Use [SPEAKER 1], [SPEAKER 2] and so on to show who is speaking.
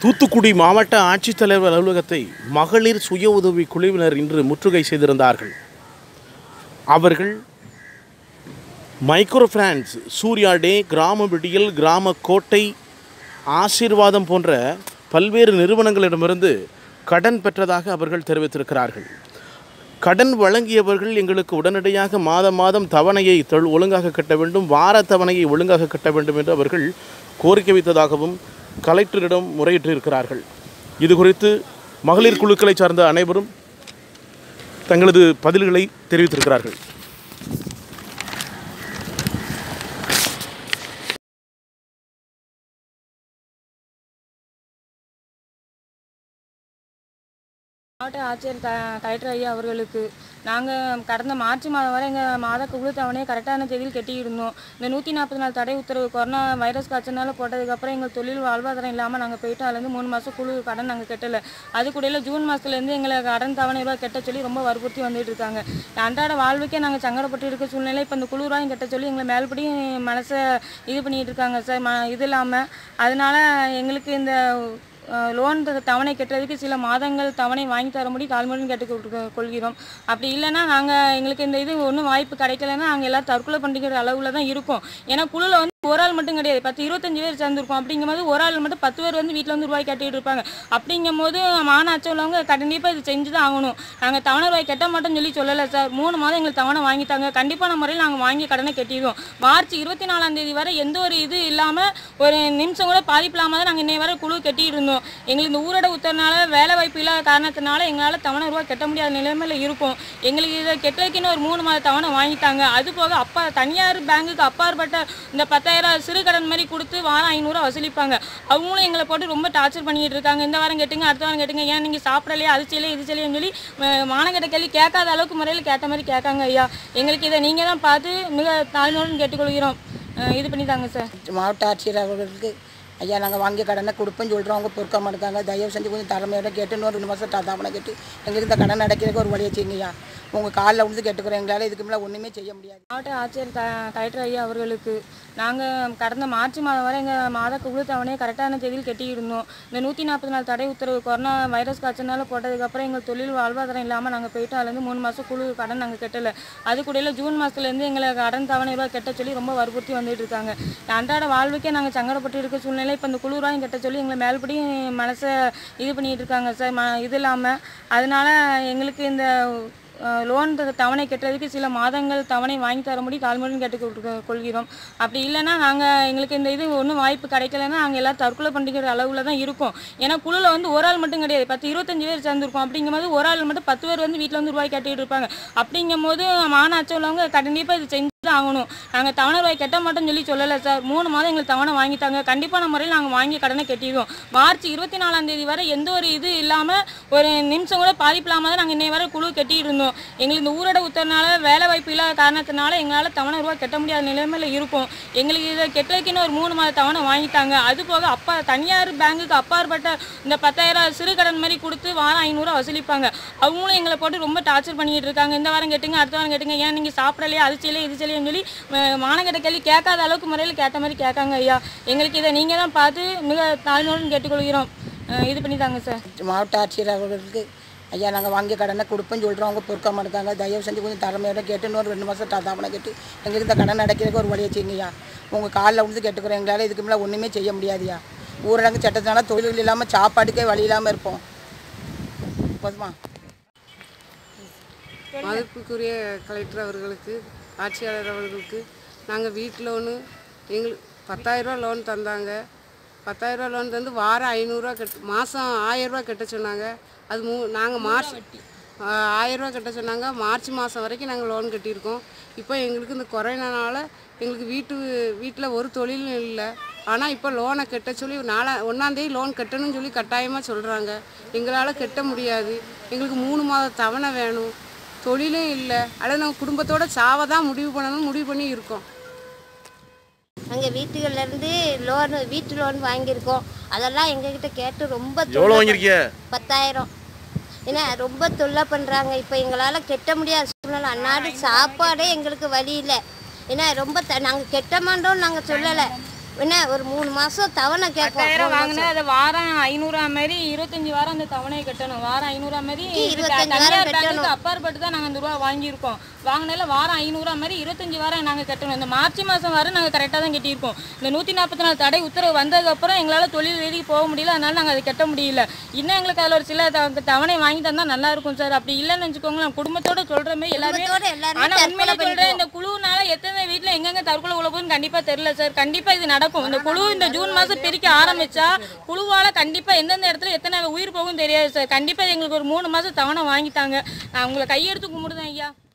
[SPEAKER 1] தூத்துக்குடி மாவட்ட ஆட்சித்தலைவர் அலுவலகத்தை மகளிர் சுய உதவி குழுவினர் இன்று முற்றுகை செய்திருந்தார்கள் அவர்கள் மைக்ரோ பிரான்ஸ் சூர்யா டே கிராம விடியல் கிராம கோட்டை ஆசீர்வாதம் போன்ற பல்வேறு நிறுவனங்களிடமிருந்து கடன் பெற்றதாக அவர்கள் தெரிவித்திருக்கிறார்கள் கடன் வழங்கியவர்கள் எங்களுக்கு உடனடியாக மாதம் மாதம் தவணையை தொழு ஒழுங்காக கட்ட வேண்டும் வார தவணையை ஒழுங்காக கட்ட வேண்டும் என்று அவர்கள் கோரிக்கை வைத்ததாகவும் கலெக்டரிடம் முறையிட்டிருக்கிறார்கள் இது குறித்து மகளிர் குழுக்களை சார்ந்த அனைவரும் தங்களது பதில்களை தெரிவித்திருக்கிறார்கள்
[SPEAKER 2] மாவட்ட ஆட்சியர் க கலெக்டர் ஐயா அவர்களுக்கு நாங்கள் கடந்த மார்ச் மாதம் வரை எங்கள் மாத குழு தவணையை கரெக்டான தேதியில் கட்டியிருந்தோம் இந்த நூற்றி நாற்பது நாள் தடை உத்தரவு கொரோனா வைரஸ் காய்ச்சனால போட்டதுக்கப்புறம் எங்கள் தொழில் வாழ்வாதாரம் இல்லாமல் நாங்கள் போயிட்டு அதுலேருந்து மூணு மாதம் குழு கடன் நாங்கள் கட்டலை அது கூட ஜூன் மாதத்துலேருந்து எங்களை கடன் தவணை ரூபா கட்ட சொல்லி ரொம்ப வற்புறுத்தி வந்துட்டு இருக்காங்க அன்றாட வாழ்வுக்கே நாங்கள் சங்கடப்பட்டு இருக்க சூழ்நிலை இப்போ இந்த குழு ரூபாயும் கட்ட சொல்லி எங்களை மேல்படியும் மனசை இது பண்ணிட்டு இருக்காங்க சார் ம இது இல்லாமல் அதனால எங்களுக்கு இந்த லோன் தவணை கட்டுறதுக்கு சில மாதங்கள் தவணை வாங்கி தரும்படி தாழ்மையுடன் கேட்டுக்கொள் கொள்கிறோம் அப்படி இல்லைன்னா நாங்கள் எங்களுக்கு இந்த இது ஒன்றும் வாய்ப்பு கிடைக்கலன்னா நாங்கள் எல்லாம் தற்கொலை பண்ணிக்கிற அளவில் தான் இருக்கோம் ஏன்னா குழுவில் வந்து ஒரு ஆள் மட்டும் கிடையாது பத்து இருபத்தஞ்சு பேர் சேர்ந்துருக்கோம் அப்படிங்கும்போது ஒரு ஆள் மட்டும் பத்து பேர் வந்து வீட்டில் வந்து ரூபாய் கட்டிட்டு இருப்பாங்க அப்படிங்கும்போது மானாச்சம் உள்ளவங்க கண்டிப்பாக இது செஞ்சு தான் ஆகணும் நாங்கள் தவணை ரூபாய் கட்ட மாட்டோம்னு சொல்லி சொல்லலை சார் மூணு மாதம் எங்களுக்கு தவணை வாங்கித்தாங்க கண்டிப்பான முறையில் நாங்கள் வாங்கி கடனை கட்டிடுவோம் மார்ச் இருபத்தி நாலாம் தேதி வரை எந்த ஒரு இது இல்லாமல் ஒரு நிமிஷம் கூட பாதிப்பு இல்லாமல் தான் நாங்கள் இன்னைய வரை குழு கட்டிட்டு இருந்தோம் எங்களுக்கு இந்த ஊரட உத்தரனால வேலை வாய்ப்பு இல்லாத காரணத்தினால எங்களால் தவணை ரூபாய் கட்ட முடியாத நிலைமையில இருக்கும் எங்களுக்கு இதை கெட்டதுக்குன்னு ஒரு மூணு மாத தவணை வாங்கிட்டாங்க அது போக அப்பா தனியார் பேங்குக்கு அப்பாற்பட்ட இந்த பத்தாயிரம் சிறு கடன் மாதிரி கொடுத்து வாரம் ஐநூறுரூவா வசூலிப்பாங்க அவங்களும் எங்களை போட்டு ரொம்ப டார்ச்சர் பண்ணிட்டு இருக்காங்க இந்த வாரம் கேட்டுங்க அடுத்த வாரம் கேட்டுங்க ஏன் நீங்கள் சாப்பிடலையா அது செய்யலையே இது செய்யலையேன்னு சொல்லி அஹ், மானங்கெட்ட கேள்வி கேட்காத அளவுக்கு முறையில் கேட்ட மாதிரி கேட்காங்க ஐயா எங்களுக்கு இதை நீங்கள் தான் பார்த்து மிக தாழ்மையுடன் கேட்டுக்கொள்கிறோம் அஹ், இது பண்ணி தாங்க சார்
[SPEAKER 3] மாவட்ட ஆட்சியர் அவர்களுக்கு ஐயா நாங்கள் வாங்கிய கடனை கொடுப்போம்னு சொல்கிறோம் அவங்க பொறுக்க மாட்டாங்க தயவு செஞ்சு கொஞ்சம் திறமையோட கேட்டு இன்னொரு ரெண்டு மாதம் தவணை கேட்டு எங்களுக்கு இந்த கடன் அடைக்கிறதுக்கு ஒரு வழியை செய்யுங்கய்யா உங்கள் காலில் விழுந்து கேட்டுக்கிறோம் எங்களால் இதுக்கு மேலே ஒன்றுமே செய்ய முடியாது
[SPEAKER 2] மாவட்ட ஆட்சியர் க கலெக்டர் ஐயா அவர்களுக்கு நாங்கள் கடந்த மார்ச் மாதம் வரை எங்கள் மாத குழு தவணையை கரெக்டான தேதியில் கட்டியிருந்தோம் இந்த நூற்றி நாற்பது நாள் தடை உத்தரவு கொரோனா வைரஸ் காய்ச்சனால போட்டதுக்கப்புறம் எங்கள் தொழில் வாழ்வாதாரம் இல்லாமல் நாங்கள் போயிட்டு அதுலேருந்து மூணு மாதம் குழு கடன் நாங்கள் கட்டலை அது கூட ஜூன் மாதத்துலேருந்து எங்களை கடன் தவணை ரூபா கட்ட சொல்லி ரொம்ப வற்புறுத்தி வந்துட்டு இருக்காங்க அன்றாட வாழ்வுக்கே நாங்கள் சங்கடப்பட்டு இருக்க சூழ்நிலை இப்போ இந்த குழு ரூபாயும் கட்ட சொல்லி எங்களை மேல்படியும் மனசை இது பண்ணிட்டு இருக்காங்க சார் ம இது இல்லாமல் அதனால எங்களுக்கு இந்த லோன் தவணை கட்டுறதுக்கு சில மாதங்கள் தவணை வாங்கி தரும்படி தாழ்மையுடன் கேட்டுக்கொள் கொள்கிறோம் அப்படி இல்லைன்னா நாங்கள் எங்களுக்கு இந்த இது ஒன்றும் வாய்ப்பு கிடைக்கலன்னா நாங்கள் எல்லாம் தற்கொலை பண்ணிக்கிற அளவில் தான் இருக்கோம் ஏன்னா குழுவில் வந்து ஒரு ஆள் மட்டும் கிடையாது பத்து இருபத்தஞ்சு பேர் சேர்ந்துருக்கோம் அப்படிங்கும்போது ஒரு ஆள் மட்டும் பத்து பேர் வந்து வீட்டில் வந்து ரூபாய் கட்டிட்டு இருப்பாங்க அப்படிங்கும்போது மானாச்சம் உள்ளவங்க கண்டிப்பாக இது செஞ்சு தான் ஆகணும் நாங்கள் தவணை ரூபாய் கட்ட மாட்டோம்னு சொல்லி சொல்லலை சார் மூணு மாதம் எங்களுக்கு தவணை வாங்கித்தாங்க கண்டிப்பான முறையில் நாங்கள் வாங்கி கடனை கட்டிடுவோம் மார்ச் இருபத்தி நாலாம் தேதி வரை எந்த ஒரு இது இல்லாமல் ஒரு நிமிஷம் கூட பாதிப்பு இல்லாமல் தான் நாங்கள் இன்னைய வரை குழு கட்டிட்டு இருந்தோம் எங்களுக்கு இந்த ஊரட உத்தரனால வேலை வாய்ப்பு இல்லாத காரணத்தினால எங்களால் தவணை ரூபாய் கட்ட முடியாத நிலைமையில இருக்கும் எங்களுக்கு இதை கெட்டதுக்குன்னு ஒரு மூணு மாத தவணை வாங்கிட்டாங்க அது போக அப்பா தனியார் பேங்குக்கு அப்பாற்பட்ட இந்த பத்தாயிரம் சிறு கடன் மாதிரி கொடுத்து வாரம் ஐநூறுரூவா வசூலிப்பாங்க அவங்களும் எங்களை போட்டு ரொம்ப டார்ச்சர் பண்ணிட்டு இருக்காங்க இந்த வாரம் கேட்டுங்க அடுத்த வாரம் கேட்டுங்க ஏன் நீங்கள் சாப்பிடலையா அது செய்யலையே இது செய்யலையேன்னு சொல்லி அஹ், மானங்கெட்ட கேள்வி கேட்காத அளவுக்கு முறையில் கேட்ட மாதிரி கேட்காங்க ஐயா எங்களுக்கு இதை நீங்கள் தான் பார்த்து மிக தாழ்மையுடன் கேட்டுக்கொள்கிறோம் அஹ், இது பண்ணி தாங்க சார்
[SPEAKER 3] மாவட்ட ஆட்சியர் அவர்களுக்கு ஐயா நாங்கள் வாங்கிய கடனை கொடுப்போம்னு சொல்கிறோம் அவங்க பொறுக்க மாட்டாங்க தயவு செஞ்சு கொஞ்சம் திறமையோட கேட்டு இன்னொரு ரெண்டு மாதம் தவணை கேட்டு எங்களுக்கு இந்த கடன் அடைக்கிறதுக்கு ஒரு வழியை செய்யுங்கய்யா உங்கள் காலில் விழுந்து கேட்டுக்கிறோம் எங்களால் இதுக்கு மேலே ஒன்றுமே செய்ய முடியாதுயா ஊரடங்கு சட்டத்தினால தொழில் இல்லாமல் சாப்பாட்டுக்கே வழி இல்லாமல் இருப்போம் போதுமா
[SPEAKER 4] மதிப்புக்குரிய கலெக்டர் அவர்களுக்கு ஆட்சியாளர் அவர்களுக்கு நாங்கள் வீட்டு லோனு எங்களுக்கு பத்தாயிரரூவா லோன் தந்தாங்க பத்தாயிரரூவா லோன் தந்து வாரம் ஐநூறுரூவா கட் மாதம் ஆயிரரூவா கட்ட சொன்னாங்க அது மூ நாங்கள் மார்ச் ஆயிரரூவா கட்ட சொன்னாங்க மார்ச் மாதம் வரைக்கும் நாங்கள் லோன் கட்டியிருக்கோம் இப்போ எங்களுக்கு இந்த கொரோனானால எங்களுக்கு வீட்டு வீட்டில் ஒரு தொழிலும் இல்லை ஆனால் இப்போ லோனை கட்ட சொல்லி நாலா ஒன்றாந்தேதி லோன் கட்டணும்னு சொல்லி கட்டாயமாக சொல்கிறாங்க எங்களால் கட்ட முடியாது எங்களுக்கு மூணு மாத தவணை வேணும் தொழிலும் இல்லை அல்லது நம்ம குடும்பத்தோட சாவை தான் முடிவு பண்ணணும்னு முடிவு பண்ணி இருக்கோம்
[SPEAKER 5] நாங்கள் வீட்டுகள்லேருந்து லோனு வீட்டு லோன் வாங்கியிருக்கோம் அதெல்லாம் எங்ககிட்ட கேட்டு ரொம்ப தொல்லை
[SPEAKER 1] எவ்வளோ வாங்கியிருக்கீங்க
[SPEAKER 5] பத்தாயிரம் ஏன்னா ரொம்ப தொல்லை பண்ணுறாங்க இப்போ எங்களால் கெட்ட முடியாத சூழ்நிலை அன்னாடு சாப்பாடே எங்களுக்கு வழி இல்லை ஏன்னா ரொம்ப த நாங்கள் கெட்ட மாட்டோம்னு நாங்கள் சொல்லலை என்ன ஒரு மூணு மாசம் தவணை கேட்கும்
[SPEAKER 2] பத்தாயிரம் வாங்கினா அதை வாரம் ஐநூறுவா மாதிரி இருபத்தஞ்சு வாரம் அந்த தவணையை கட்டணும் வாரம் ஐநூறுவா மாதிரி இது
[SPEAKER 5] இருபத்தஞ்சு
[SPEAKER 2] தனியார்
[SPEAKER 5] வாரம்
[SPEAKER 2] பேங்க்குக்கு அப்பாற்பட்டு தான் நாங்கள் அந்த ரூபா வாங்கியிருக்கோம் வாங்கினால வாரம் ஐநூறுவா மாதிரி இருபத்தஞ்சு வாரம் நாங்கள் கட்டணும் இந்த மார்ச் மாதம் வரை நாங்கள் கரெக்டாக தான் கட்டியிருக்கோம் இந்த நூற்றி நாற்பத்தி நாலு தடை உத்தரவு வந்ததுக்கப்புறம் எங்களால் தொழில் ரீதிக்கு போக முடியல அதனால நாங்கள் அதை கட்ட முடியல இன்னும் எங்களுக்கு அதில் ஒரு சில த- தவணை வாங்கி தந்தா நல்லா இருக்கும் சார் அப்படி இல்லைன்னு வச்சுக்கோங்களேன் குடும்பத்தோட சொல்கிற மாதிரி எல்லாருமே
[SPEAKER 5] குடும்பத்தோட எல்லாருமே
[SPEAKER 2] ஆனா
[SPEAKER 5] தற்கொலை
[SPEAKER 2] உண்மையிலே சொல்றேன்
[SPEAKER 5] பண்ணிக்குவோம்.
[SPEAKER 2] இந்த குழுனால எத்தனை வீட்ல எங்கெங்க தற்கொலை உள்ள போகுதுன்னு கண்டிப்பா தெரியல சார் கண்டிப்பா இது நடக்கும் இந்த குழு இந்த ஜூன் மாசம் பிரிக்க ஆரம்பிச்சா குழுவால கண்டிப்பா எந்தெந்த இடத்துல எத்தனை உயிர் போகும் தெரியாது சார் கண்டிப்பா எங்களுக்கு ஒரு மூணு மாசம் தவணை வாங்கிட்டாங்க நான் உங்களை கையெடுத்து கும்பிடுதேன் ஐயா